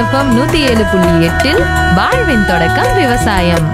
FM நூத்தி ஏழு புள்ளி எட்டில் வாழ்வின் தொடக்கம் விவசாயம்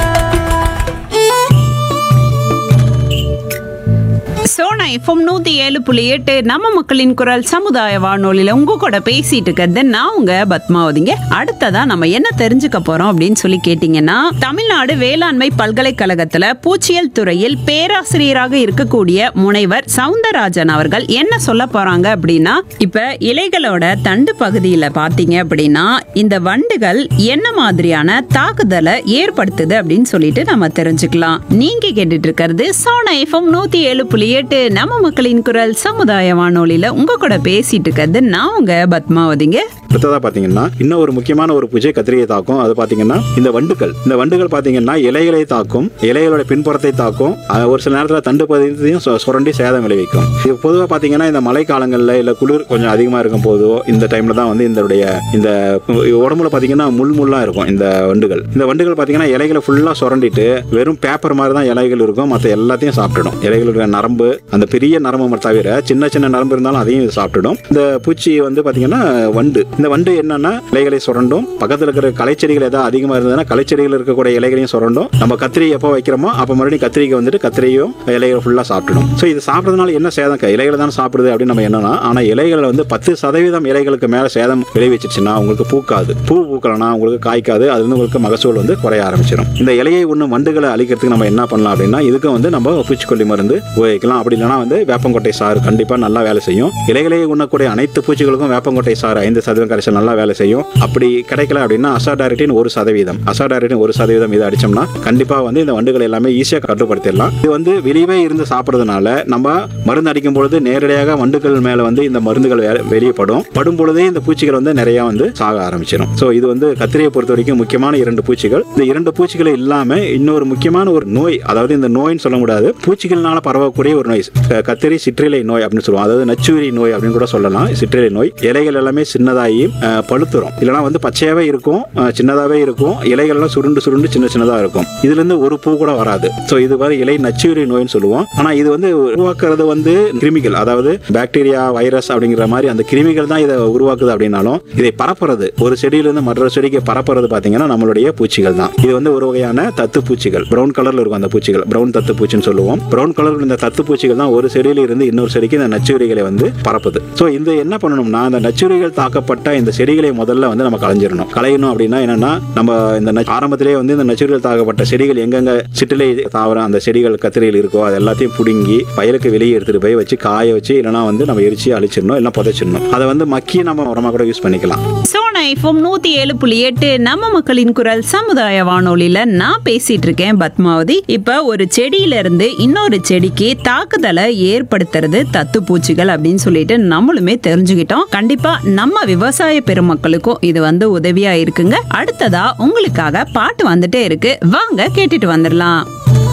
சோனா எஃப்எம் நூத்தி ஏழு புள்ளி எட்டு நம்ம மக்களின் குரல் சமுதாய வானொலியில உங்க கூட பேசிட்டு இருக்கிறது நான் உங்க பத்மாவதிங்க அடுத்ததா நம்ம என்ன தெரிஞ்சுக்க போறோம் அப்படின்னு சொல்லி கேட்டீங்கன்னா தமிழ்நாடு வேளாண்மை பல்கலைக்கழகத்துல பூச்சியல் துறையில் பேராசிரியராக இருக்கக்கூடிய முனைவர் சவுந்தரராஜன் அவர்கள் என்ன சொல்ல போறாங்க அப்படின்னா இப்ப இலைகளோட தண்டு பகுதியில பாத்தீங்க அப்படின்னா இந்த வண்டுகள் என்ன மாதிரியான தாக்குதலை ஏற்படுத்துது அப்படின்னு சொல்லிட்டு நம்ம தெரிஞ்சுக்கலாம் நீங்க கேட்டுட்டு இருக்கிறது சோனா எஃப்எம் நூத்தி ஏழு புள்ளி எட்டு நம்ம மக்களின் குரல் சமுதாய வானொலியில உங்க கூட பேசிட்டு இருக்கிறது நான் உங்க பத்மாவதிங்க அடுத்ததா பாத்தீங்கன்னா இன்னும் ஒரு முக்கியமான ஒரு பூஜை கத்திரியை தாக்கும் அது பாத்தீங்கன்னா இந்த வண்டுகள் இந்த வண்டுகள் பாத்தீங்கன்னா இலைகளை தாக்கும் இலைகளோட பின்புறத்தை தாக்கும் அஹ் ஒரு சில நேரத்துல தண்டு பகுதியையும் சொ- சுரண்டி சேதம் விளைவிக்கும் இது பொதுவாக பாத்தீங்கன்னா இந்த மழை காலங்கள்ல இல்ல குளிர் கொஞ்சம் அதிகமா இருக்கும் போதோ இந்த டைம்ல தான் வந்து இதனுடைய இந்த உடம்புல பாத்தீங்கன்னா முள் முள்ளா இருக்கும் இந்த வண்டுகள் இந்த வண்டுகள் பாத்தீங்கன்னா இலைகளை ஃபுல்லா சுரண்டிட்டு வெறும் பேப்பர் மாதிரி தான் இலைகள் இருக்கும் மற்ற எல்லாத்தையும் சாப்பிட்டுடும் இலைகளுடைய நரம்பு அந்த பெரிய நரம்பு தவிர சின்ன சின்ன நரம்பு இருந்தாலும் அதையும் இது சாப்பிட்டுடும் இந்த பூச்சி வந்து பாத்தீங்கன்னா வண்டு இந்த வண்டு என்னன்னா இலைகளை சுரண்டும் பக்கத்துல இருக்கிற களைச்செடிகள் ஏதாவது அதிகமா இருந்ததுன்னா களைச்செடிகள் இருக்கக்கூடிய இலைகளையும் சுரண்டும் நம்ம கத்திரி எப்போ வைக்கிறோமோ அப்போ மறுபடியும் கத்திரிக்கை வந்துட்டு கத்திரியும் இலைகளை ஃபுல்லா சாப்பிட்டுடும் ஸோ இது சாப்பிட்றதுனால என்ன சேதம் க- இலைகளை தான் சாப்பிடுது அப்படின்னு நம்ம என்னன்னா ஆனா இலைகளை வந்து பத்து சதவீதம் இலைகளுக்கு மேல சேதம் விளைவிச்சிருச்சுன்னா உங்களுக்கு பூக்காது பூ பூக்கலனா உங்களுக்கு காய்க்காது அது வந்து உங்களுக்கு மகசூல் வந்து குறைய ஆரம்பிச்சிடும் இந்த இலையை ஒன்று வண்டுகளை அழிக்கிறதுக்கு நம்ம என்ன பண்ணலாம் அப்படின்னா இதுக்கும் வந்து நம்ம பூச்சிக்கொல்லி மருந்து உபயோகிக்கலாம் அப்படி இல்லைன்னா வந்து வேப்பங்கொட்டை சாறு கண்டிப்பா நல்லா வேலை செய்யும் இலைகளையே உண்ணக்கூடிய அனைத்து பூச்சிகளுக்கும் வேப்பங்கொட்டை சாறு ஐந்து சதவீதம் கரைசல் நல்லா வேலை செய்யும் அப்படி கிடைக்கல அப்படின்னா அசாடாரிட்டின் ஒரு சதவீதம் அசாடாரிட்டின் ஒரு சதவீதம் இது அடிச்சோம்னா கண்டிப்பா வந்து இந்த வண்டுகள் எல்லாமே ஈஸியாக கட்டுப்படுத்திடலாம் இது வந்து வெளியவே இருந்து சாப்பிட்றதுனால நம்ம மருந்து அடிக்கும் பொழுது நேரடியாக வண்டுகள் மேல வந்து இந்த மருந்துகள் வே- வெளியே படும் படும் பொழுதே இந்த பூச்சிகள் வந்து நிறைய வந்து சாக ஆரம்பிச்சிடும் ஸோ இது வந்து கத்திரியை பொறுத்த வரைக்கும் முக்கியமான இரண்டு பூச்சிகள் இந்த இரண்டு பூச்சிகள் இல்லாம இன்னொரு முக்கியமான ஒரு நோய் அதாவது இந்த நோய்னு சொல்ல முடியாது பூச்சிகள்னால பரவக்கூடிய ஒரு நோய் க- கத்திரி சிற்றிலை நோய் அப்படின்னு சொல்லுவோம் அதாவது நச்சுயிரி நோய் அப்படின்னு கூட சொல்லலாம் சிற்றிலை நோய் இலைகள் எல்லாமே சின்னதாகி அஹ், பழுத்துரும் இல்லைனா வந்து பச்சையாவே இருக்கும் அஹ், சின்னதாவே இருக்கும் இலைகள் எல்லாம் சுருண்டு சுருண்டு சின்ன சின்னதா இருக்கும் இதுல இருந்து ஒரு பூ கூட வராது ஸோ இது மாதிரி இலை நச்சுயிரி நோய்னு சொல்லுவோம் ஆனா இது வந்து உருவாக்குறது வந்து கிருமிகள் அதாவது பாக்டீரியா வைரஸ் அப்படிங்கிற மாதிரி அந்த கிருமிகள் தான் இதை உருவாக்குது அப்படின்னாலும் இதை பரப்புறது ஒரு செடியிலிருந்து மற்றொரு செடிக்கு பரப்புறது பாத்தீங்கன்னா நம்மளுடைய பூச்சிகள் தான் இது வந்து ஒரு வகையான தத்து பூச்சிகள் பிரவுன் கலர்ல இருக்கும் அந்த பூச்சிகள் பிரவுன் தத்து பூச்சின்னு சொல்லுவோம் பிரவுன் கலர் இந்த தத்து பூச்சிகள் தான் ஒரு செடியில இருந்து இன்னொரு செடிக்கு இந்த நச்சுரிகளை வந்து பரப்புது ஸோ இந்த என்ன பண்ணணும்னா அந்த நச்சுரிகள் தாக்கப்பட்ட இந்த செடிகளை முதல்ல வந்து நம்ம களைஞ்சிடணும் களையணும் அப்படின்னா என்னன்னா நம்ம இந்த நச்சு- ஆரம்பத்திலேயே வந்து இந்த நச்சுரிகள் தாக்கப்பட்ட செடிகள் எங்கெங்க சிட்டிலை தாவரம் அந்த செடிகள் கத்திரிகள் இருக்கோ அது எல்லாத்தையும் பிடுங்கி வயலுக்கு வெளியே எடுத்துட்டு போய் வச்சு காய வச்சு இல்லைன்னா வந்து நம்ம எரிச்சு அழிச்சிடணும் இல்லை புதைச்சிடணும் அதை வந்து மக்கி நம்ம உரமா கூட யூஸ் பண்ணிக்கலாம் சோனா எஃப்எம் நூத்தி ஏழு புள்ளி எட்டு நம்ம மக்களின் குரல் சமுதாய வானொலியில நான் பேசிட்டு இருக்கேன் பத்மாவதி இப்ப ஒரு செடியில இருந்து இன்னொரு செடிக்கு தாக்குதலை ஏற்படுத்துறது தத்து பூச்சிகள் அப்படின்னு சொல்லிட்டு நம்மளுமே தெரிஞ்சுக்கிட்டோம் கண்டிப்பா நம்ம விவசாய பெருமக்களுக்கும் இது வந்து உதவியா இருக்குங்க அடுத்ததா உங்களுக்காக பாட்டு வந்துட்டே இருக்கு வாங்க கேட்டுட்டு வந்துடலாம்